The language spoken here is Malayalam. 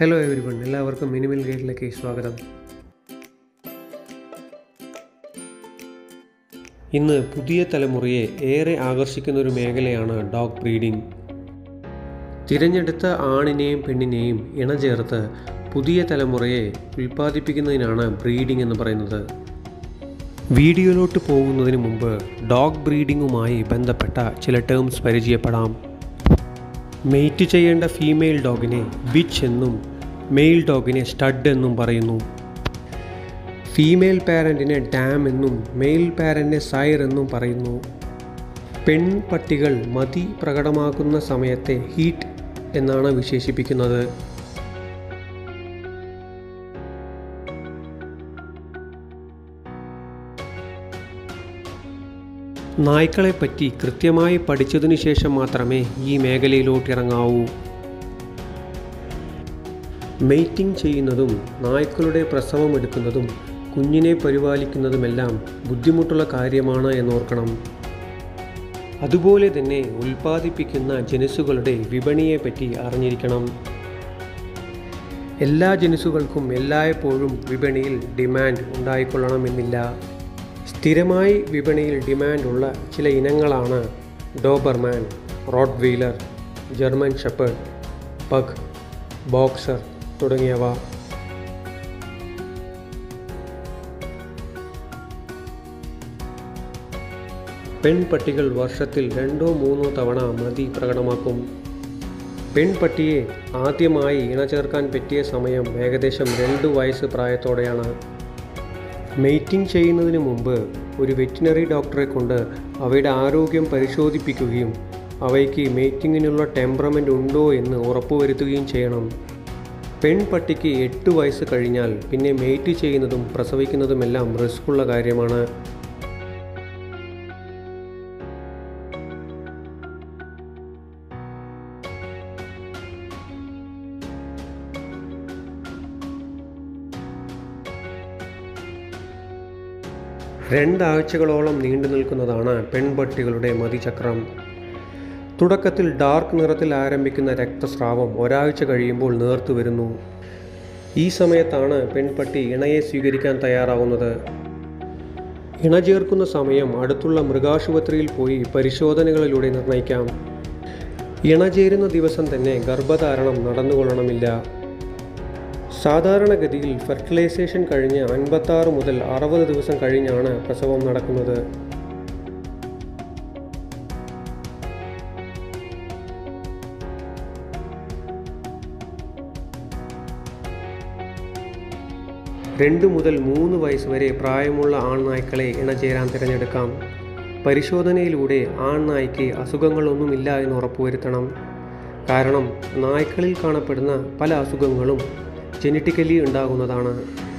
ഹലോ എവരിവൺ എല്ലാവർക്കും മിനിമൽ ഗൈഡിലേക്ക് സ്വാഗതം ഇന്ന് പുതിയ തലമുറയെ ഏറെ ആകർഷിക്കുന്ന ഒരു മേഖലയാണ് ഡോഗ് ബ്രീഡിംഗ് തിരഞ്ഞെടുത്ത ആണിനെയും പെണ്ണിനെയും ഇണചേർത്ത് പുതിയ തലമുറയെ ഉൽപ്പാദിപ്പിക്കുന്നതിനാണ് ബ്രീഡിംഗ് എന്ന് പറയുന്നത് വീഡിയോയിലോട്ട് പോകുന്നതിന് മുമ്പ് ഡോഗ് ബ്രീഡിങ്ങുമായി ബന്ധപ്പെട്ട ചില ടേംസ് പരിചയപ്പെടാം മെയ്റ്റ് ചെയ്യേണ്ട ഫീമെയിൽ ഡോഗിനെ ബിച്ച് എന്നും മെയിൽ ഡോഗിനെ സ്റ്റഡ് എന്നും പറയുന്നു ഫീമെയിൽ പാരൻറ്റിനെ ഡാം എന്നും മെയിൽ പാരൻറ്റിനെ സൈർ എന്നും പറയുന്നു പെൺപട്ടികൾ മതി പ്രകടമാക്കുന്ന സമയത്തെ ഹീറ്റ് എന്നാണ് വിശേഷിപ്പിക്കുന്നത് നായ്ക്കളെപ്പറ്റി കൃത്യമായി പഠിച്ചതിനു ശേഷം മാത്രമേ ഈ മേഖലയിലോട്ട് ഇറങ്ങാവൂ മെയ്റ്റിംഗ് ചെയ്യുന്നതും നായ്ക്കളുടെ പ്രസവം എടുക്കുന്നതും കുഞ്ഞിനെ പരിപാലിക്കുന്നതുമെല്ലാം ബുദ്ധിമുട്ടുള്ള കാര്യമാണ് എന്നോർക്കണം അതുപോലെ തന്നെ ഉൽപ്പാദിപ്പിക്കുന്ന ജനുസുകളുടെ വിപണിയെപ്പറ്റി അറിഞ്ഞിരിക്കണം എല്ലാ ജനുസുകൾക്കും എല്ലായ്പ്പോഴും വിപണിയിൽ ഡിമാൻഡ് ഉണ്ടായിക്കൊള്ളണമെന്നില്ല സ്ഥിരമായി വിപണിയിൽ ഡിമാൻഡുള്ള ചില ഇനങ്ങളാണ് Doberman Rottweiler German shepherd pug boxer തുടങ്ങിയവ പെൺപട്ടികൾ വർഷത്തിൽ രണ്ടോ മൂന്നോ തവണ മതി പ്രകടമാക്കും പെൺപട്ടിയെ ആദ്യമായി ഇണചേർക്കാൻ പറ്റിയ സമയം ഏകദേശം രണ്ട് വയസ്സ് പ്രായത്തോടെയാണ് മെയ്റ്റിംഗ് ചെയ്യുന്നതിന് മുമ്പ് ഒരു വെറ്റിനറി ഡോക്ടറെ കൊണ്ട് അവയുടെ ആരോഗ്യം പരിശോധിപ്പിക്കുകയും അവയ്ക്ക് മെയ്റ്റിങ്ങിനുള്ള ടെമ്പറമെൻ്റ് ഉണ്ടോ എന്ന് ഉറപ്പുവരുത്തുകയും ചെയ്യണം പെൺപട്ടിക്ക് എട്ട് വയസ്സ് കഴിഞ്ഞാൽ പിന്നെ മെയ്റ്റ് ചെയ്യുന്നതും പ്രസവിക്കുന്നതുമെല്ലാം റിസ്ക്കുള്ള കാര്യമാണ് രണ്ടാഴ്ചകളോളം നീണ്ടു നിൽക്കുന്നതാണ് പെൺപട്ടികളുടെ മതിചക്രം തുടക്കത്തിൽ ഡാർക്ക് നിറത്തിൽ ആരംഭിക്കുന്ന രക്തസ്രാവം ഒരാഴ്ച കഴിയുമ്പോൾ നേർത്തു വരുന്നു ഈ സമയത്താണ് പെൺപട്ടി ഇണയെ സ്വീകരിക്കാൻ തയ്യാറാവുന്നത് ഇണ ചേർക്കുന്ന സമയം അടുത്തുള്ള മൃഗാശുപത്രിയിൽ പോയി പരിശോധനകളിലൂടെ നിർണ്ണയിക്കാം ഇണ ചേരുന്ന ദിവസം തന്നെ ഗർഭധാരണം നടന്നുകൊള്ളണമില്ല സാധാരണഗതിയിൽ ഫെർട്ടിലൈസേഷൻ കഴിഞ്ഞ് അൻപത്താറ് മുതൽ അറുപത് ദിവസം കഴിഞ്ഞാണ് പ്രസവം നടക്കുന്നത് രണ്ട് മുതൽ മൂന്ന് വയസ്സ് വരെ പ്രായമുള്ള ആൺനായ്ക്കളെ ഇണചേരാൻ തിരഞ്ഞെടുക്കാം പരിശോധനയിലൂടെ ആൺനായ്ക്ക് അസുഖങ്ങളൊന്നുമില്ല എന്ന് ഉറപ്പുവരുത്തണം കാരണം നായ്ക്കളിൽ കാണപ്പെടുന്ന പല അസുഖങ്ങളും ജനറ്റിക്കലി ഉണ്ടാകുന്നതാണ്